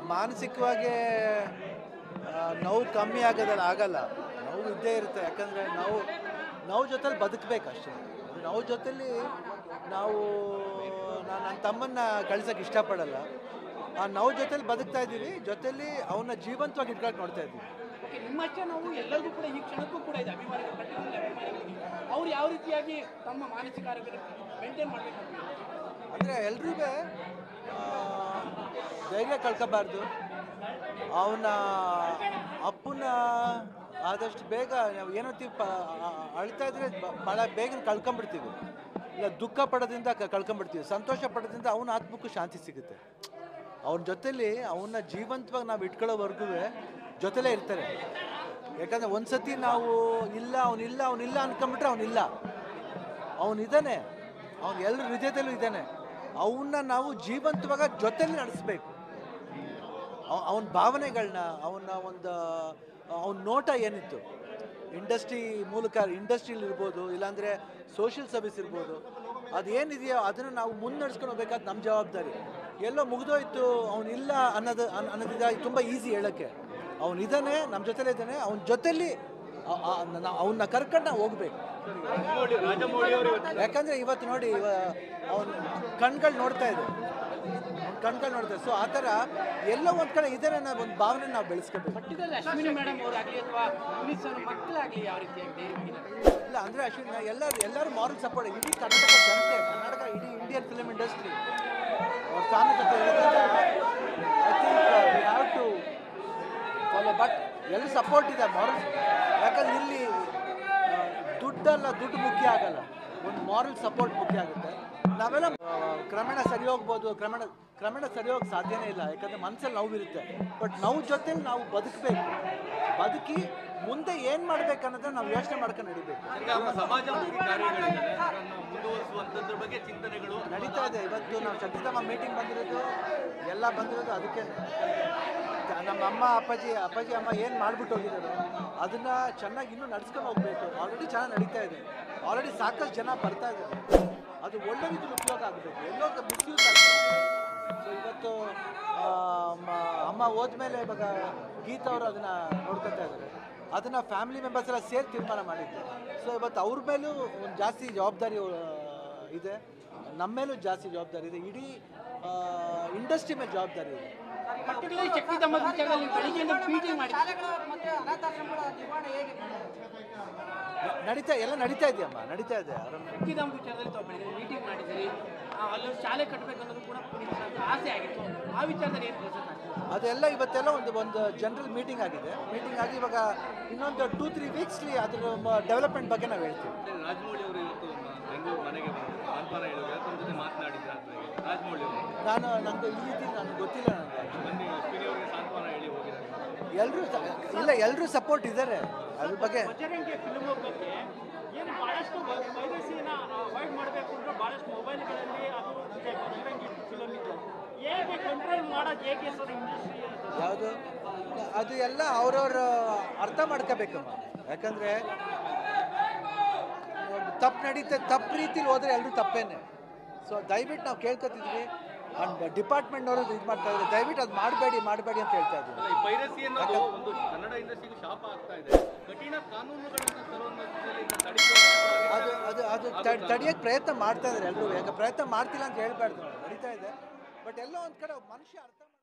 ಮಾನಸಿಕವಾಗಿ ಆ, ನೋವು ಕಮ್ಮಿ ಆಗೋದಲ್ಲ ಆಗಲ್ಲ ನೋವು ಇದ್ದೇ ಇರುತ್ತೆ ಯಾಕಂದರೆ ನಾವು ನೋವು ಜೊತೆಲಿ ಬದುಕಬೇಕು ಅಷ್ಟೇ ನೋವು ಜೊತೆಲಿ ನಾವು ನಾನು ನನ್ನ ತಮ್ಮನ್ನ ಕಳ್ಸೋಕೆ ಇಷ್ಟಪಡಲ್ಲ ಆ ನೋವು ಜೊತೆಲಿ ಬದುಕ್ತಾ ಇದ್ದೀವಿ ಜೊತೆಲಿ ಅವನ್ನ ಜೀವಂತವಾಗಿ ಇಟ್ಕೊಳಕ್ಕೆ ನೋಡ್ತಾ ಇದ್ದೀವಿ ಓಕೆ ನಿಮ್ಮಷ್ಟೇ ನಾವು ಎಲ್ಲರಿಗೂ ಕೂಡ ಈ ಕ್ಷಣಕ್ಕೂ ಕೂಡ ಇದೆ ಅಭಿಮಾನಿಗಳು particularly ಅಭಿಮಾನಿಗಳಿಗೆ ಅವ್ರು ಯಾವ ರೀತಿಯಾಗಿ ತಮ್ಮ ಮಾನಸಿಕ ಆರೋಗ್ಯ ಮೇಂಟೈನ್ ಮಾಡಬೇಕು ಅಂತ ಹೇಳ್ತಾರೆ? ಅಂದರೆ ಎಲ್ರಿಗೂ ಧೈರ್ಯ ಕಳ್ಕೋಬಾರ್ದು ಅವನ ಅಪ್ಪನ ಆದಷ್ಟು ಬೇಗ ನಾವು ಏನಂತೀವಿ ಪ ಆ- ಅಳ್ತಾ ಇದ್ರೆ ಬ- ಭಾಳ ಬೇಗ ಕಳ್ಕೊಂಬಿಡ್ತೀವಿ ಇಲ್ಲ ದುಃಖ ಪಡೋದ್ರಿಂದ ಕ- ಕಳ್ಕೊಂಬಿಡ್ತೀವಿ ಸಂತೋಷ ಪಡೋದ್ರಿಂದ ಅವನ ಆತ್ಮಕ್ಕೂ ಶಾಂತಿ ಸಿಗುತ್ತೆ ಅವನ ಜೊತೆಲಿ ಅವನ್ನ ಜೀವಂತವಾಗಿ ನಾವು ಇಟ್ಕೊಳ್ಳೋವರೆಗೂ ಜೊತೆಲೇ ಇರ್ತಾರೆ ಯಾಕಂದರೆ ಒಂದ್ಸತಿ ನಾವು ಇಲ್ಲ ಅವನಿಲ್ಲ ಅವನಿಲ್ಲ ಅನ್ಕೊಂಬಿಟ್ರೆ ಅವನಿಲ್ಲ ಅವನಿದ್ದಾನೆ ಅವನು ಎಲ್ಲರ ಹೃದಯದಲ್ಲೂ ಇದ್ದಾನೆ ಅವನ್ನ ನಾವು ಜೀವಂತವಾಗ ಜೊತೆಲಿ ನಡೆಸ್ಬೇಕು ಅವನ ಭಾವನೆಗಳನ್ನ ಅವನ ಒಂದು ಅವನ ನೋಟ ಏನಿತ್ತು ಇಂಡಸ್ಟ್ರಿ ಮೂಲಕ ಇಂಡಸ್ಟ್ರಿಲಿ ಇರ್ಬೋದು ಇಲ್ಲಾಂದರೆ ಸೋಷಿಯಲ್ ಸರ್ವಿಸ್ ಇರ್ಬೋದು ಅದೇನಿದೆಯೋ ಅದನ್ನು ನಾವು ಮುನ್ನಡೆಸ್ಕೊಂಡು ಹೋಗ್ಬೇಕಾದ ನಮ್ಮ ಜವಾಬ್ದಾರಿ ಎಲ್ಲೋ ಮುಗಿದೋಯ್ತು ಅವನಿಲ್ಲ ಅನ್ನೋದು ಅನ್- ಅನ್ನೋದಿದ ತುಂಬ ಈಸಿ ಹೇಳೋಕ್ಕೆ ಅವನಿದ್ದಾನೆ ನಮ್ಮ ಜೊತೆಲೇ ಇದ್ದಾನೆ ಅವನ ಜೊತೆಲಿ ಅವನ್ನ ಕರ್ಕೊಂಡು ನಾವು ಹೋಗ್ಬೇಕು ಯಾಕಂದ್ರೆ ಇವತ್ತು ನೋಡಿ ಅವನ ಕಣ್ಗಳು ನೋಡ್ತಾ ಇದೆ ಅವ್ನ ಕಣ್ಗಳು ನೋಡ್ತಾ ಇದೆ ಸೊ ಆ ಥರ ಎಲ್ಲೋ ಒಂದು ಕಡೆ ಇದ್ದಾರೆ ಅನ್ನೋ ಒಂದು ಭಾವನೆ ನಾವು ಬೆಳೆಸ್ಕೋಬೇಕು ಪರ್ಟಿಕ್ಯುಲರ್ ಅಶ್ವಿನಿ ಮೇಡಮ್ ಅವರಾಗಲಿ ಅಥವಾ ಪುನೀತ್ ಸರ್ ಮಕ್ಕಳಾಗಲಿ ಯಾವ ರೀತಿಯಾಗಿ ಧೈರ್ಯವಾಗಿ ಇಲ್ಲ ಅಂದರೆ ಅಶ್ವಿನ್ ಎಲ್ಲರೂ ಎಲ್ಲರೂ ಮಾರಲ್ ಸಪೋರ್ಟ್ ಇಡೀ ಕರ್ನಾಟಕ ಜನತೆ ಕರ್ನಾಟಕ ಇಡೀ ಇಂಡಿಯನ್ ಫಿಲ್ಮ್ ಇಂಡಸ್ಟ್ರಿ ಅವ್ರ ಸ್ಥಾನ ಜೊತೆ I think we have to follow but ಎಲ್ಲ ಸಪೋರ್ಟ್ ಇದೆ ಮಾರಲ್ ಯಾಕಂದ್ರೆ ಇಲ್ಲಿ ಆ, ದುಡ್ಡಲ್ಲ ದುಡ್ಡು ಮುಖ್ಯ ಆಗಲ್ಲ ಒಂದು ಮಾರಲ್ ಸಪೋರ್ಟ್ ಮುಖ್ಯ ಆಗುತ್ತೆ ನಾವೆಲ್ಲ ಆ, ಕ್ರಮೇಣ ಸರಿ ಹೋಗ್ಬೋದು ಕ್ರಮೇಣ ಕ್ರಮೇಣ ಸರಿ ಹೋಗಕ್ಕೆ ಸಾಧ್ಯನೇ ಇಲ್ಲ ಯಾಕಂದರೆ ಮನಸ್ಸಲ್ಲಿ ನೋವಿರುತ್ತೆ ಬಟ್ ನೋವು ಜೊತೆಲಿ ನಾವು ಬದುಕಬೇಕು ಬದುಕಿ ಮುಂದೆ ಏನು ಮಾಡ್ಬೇಕು ಅನ್ನೋದನ್ನ ನಾವು ಯೋಚನೆ ಮಾಡ್ಕೊಂಡು ನಡಿಬೇಕು ಈಗ ಸಮಾಜಮುಖಿ ಕಾರ್ಯಗಳಿದ್ದಾವೆ ಅದನ್ನು ಮುಂದುವರಿಸುವಂಥದ್ರ ಬಗ್ಗೆ ಚಿಂತನೆಗಳು ನಡೀತಾ ಇದೆ ಇವತ್ತು ನಾವು ಶಕ್ತಿಧಾಮ ಮೀಟಿಂಗ್ ಬಂದಿರೋದು ಎಲ್ಲ ಬಂದಿರೋದು ಅದಕ್ಕೆ ನಮ್ಮ ಅಮ್ಮ ಅಪ್ಪಾಜಿ ಅಪ್ಪಾಜಿ ಅಮ್ಮ ಏನು ಮಾಡ್ಬಿಟ್ಟು ಹೋಗಿದ್ದಾರೆ ಅದನ್ನ ಚೆನ್ನಾಗಿ ಇನ್ನೂ ನಡ್ಸ್ಕೊಂಡು ಹೋಗ್ಬೇಕು ಆಲ್ರೆಡಿ ಚೆನ್ನಾಗಿ ನಡೀತಾ ಇದೆ ಆಲ್ರೆಡಿ ಸಾಕಷ್ಟು ಜನ ಬರ್ತಾ ಇದ್ದಾರೆ ಅದು ಒಳ್ಳೆ ರೀತಿಲಿ ಉಪಯೋಗ ಆಗಬೇಕು ಎಲ್ಲೋ ಮಿಸ್ಯೂಸ್ ಆಗ್ತದೆ ಸೊ ಇವತ್ತು ಆ, ಮ- ಅಮ್ಮ ಹೋದ್ಮೇಲೆ ಇವಾಗ ಗೀತಾ ಅವರು ಅದನ್ನ ನೋಡ್ಕೊತಾ ಇದ್ದಾರೆ ಅದನ್ನ ಫ್ಯಾಮಿಲಿ ಮೆಂಬರ್ಸ್ ಎಲ್ಲ ಸೇರಿ ತೀರ್ಮಾನ ಮಾಡಿದ್ದು ಸೊ ಇವತ್ತು ಅವ್ರ ಮೇಲೂ ಒಂದು ಜಾಸ್ತಿ ಜವಾಬ್ದಾರಿ ಆ, ಇದೆ ನಮ್ಮ ಮೇಲೂ ಜಾಸ್ತಿ ಜವಾಬ್ದಾರಿ ಇದೆ ಇಡೀ ಇಂಡಸ್ಟ್ರಿ ಮೇಲೆ ಜವಾಬ್ದಾರಿ ಇದೆ ಪರ್ಟಿಕ್ಯುಲರ್ ಶಕ್ತಿ ತಮ್ಮ ವಿಚಾರದಲ್ಲಿ ಬೆಳಿಗ್ಗೆಯಿಂದ ಮೀಟಿಂಗ್ ಮಾಡಿ ನ- ನಡೀತಾ ಎಲ್ಲ ನಡೀತಾ ಇದೆಯಮ್ಮ ನಡೀತಾ ಇದೆ ಆರಾಮ ಶಕ್ತಿ ತಮ್ಮ ವಿಚಾರದಲ್ಲಿ ತಾವು ಬೆಳಿಗ್ಗೆ ಮೀಟಿಂಗ್ ಮಾಡಿದ್ದೀರಿ ಆ, ಅಲ್ಲೊಂದು ಶಾಲೆ ಕಟ್ಟಬೇಕು ಅನ್ನೋದು ಕೂಡ ಪುನೀತ್ ಸರ್ ಆಸೆ ಆಗಿತ್ತು ಆ ವಿಚಾರದಲ್ಲಿ ಏನು ಕೆಲಸ ಅದೆಲ್ಲ ಇವತ್ತೆಲ್ಲ ಒಂದು ಒಂದು ಜನರಲ್ ಮೀಟಿಂಗ್ ಆಗಿದೆ ಮೀಟಿಂಗ್ ಆಗಿ ಇವಾಗ ಇನ್ನೊಂದು ಟೂ ತ್ರೀ ವೀಕ್ಸ್ಲಿ ಅದ್ರ ಡೆವಲಪ್ಮೆಂಟ್ ಬಗ್ಗೆ ನಾವು ಹೇಳ್ತೀವಿ ರಾಜಮೌಳಿ ಅವರು ಇವತ್ತು ಮ- ಬೆಂಗಳೂರು ಮನೆಗೆ ಬಂದು ಸಾಂತ್ವನ ಹೇಳಿದ್ರು ಯಾಕಂದ್ರೆ ಜೊತೆ ಮಾತನಾಡಿದ್ರು ಆದ್ಮೇಲೆ ರಾಜಮೌಳಿ ಅವರು ನಾನು ನನಗೆ ಈ ರೀತಿ ನನಗೆ ಗೊತ್ತಿಲ್ಲ ನನಗೆ ಬನ್ನಿ ಅಶ್ವಿನಿ ಅವರಿಗೆ ಸಾಂತ್ವನ ಹೇಳಿ ಹೋಗಿದ್ದಾರೆ ಎಲ್ಲರೂ ಇಲ್ಲ ಎಲ್ಲರೂ ಸಪೋರ್ಟ್ ಇದ್ದಾರೆ ಅದ್ರ ಬಗ್ಗೆ ಬಜರಂಗಿ ಫಿಲ್ಮ್ ಬಗ್ಗೆ ಏನು ಭಾಳಷ್ಟು ವೈರಸಿನ ಅವಾಯ್ಡ್ ಮಾಡಬೇಕು ಅಂದ್ರೆ ಭಾಳಷ್ಟು ಮೊಬೈಲ್ಗಳಲ್ಲಿ ಅದು ಇದೆ ಬಜರಂಗಿ ಫಿಲಮ್ ಇದೆ ಹೇಗೆ ಕಂಟ್ರೋಲ್ ಮಾಡೋದು ಹೇಗೆ ಸರ್ ಇಂಡಸ್ಟ್ರಿ ಯಾವುದು ಅದು ಎಲ್ಲ ಅವ್ರವ್ರ ಅರ್ಥ ಮಾಡ್ಕೋಬೇಕಮ್ಮ ಯಾಕಂದರೆ ತಪ್ಪು ನಡೀತೆ ತಪ್ಪು ರೀತಿಲಿ ಹೋದರೆ ಎಲ್ಲರೂ ತಪ್ಪೇನೆ ಸೊ ದಯವಿಟ್ಟು ನಾವು ಕೇಳ್ಕೊತಿದ್ವಿ ಅಂಡ್ ಡಿಪಾರ್ಟ್ಮೆಂಟ್ನವರು ಇದು ಮಾಡ್ತಾ ಇದ್ದಾರೆ ದಯವಿಟ್ಟು ಅದು ಮಾಡಬೇಡಿ ಮಾಡಬೇಡಿ ಅಂತ ಹೇಳ್ತಾ ಇದ್ದೀವಿ ಅಲ್ಲ, ಈ ಪೈರಸಿ ಅನ್ನೋದು ಒಂದು ಕನ್ನಡ ಇಂಡಸ್ಟ್ರಿಗೂ ಶಾಪ ಆಗ್ತಾ ಇದೆ ಕಠಿಣ ಕಾನೂನುಗಳನ್ನು ತರುವಂತ ದಿಸೆಯಲ್ಲಿ ಇದನ್ನ ತಡೆಯುವ ಅದು ಅದು ಅದು ತ- ತಡೆಯೋಕ್ಕೆ ಪ್ರಯತ್ನ ಮಾಡ್ತಾ ಇದ್ದಾರೆ ಎಲ್ಲರೂ ಯಾಕೆ ಪ್ರಯತ್ನ ಮಾಡ್ತಿಲ್ಲ ಅಂತ ಹೇಳ್ಬಾರ್ದು ನಡೀತಾ ಇದೆ ಬಟ್ ಎಲ್ಲೋ ಒಂದು ಕಡೆ ಮನುಷ್ಯ ಅರ್ಥ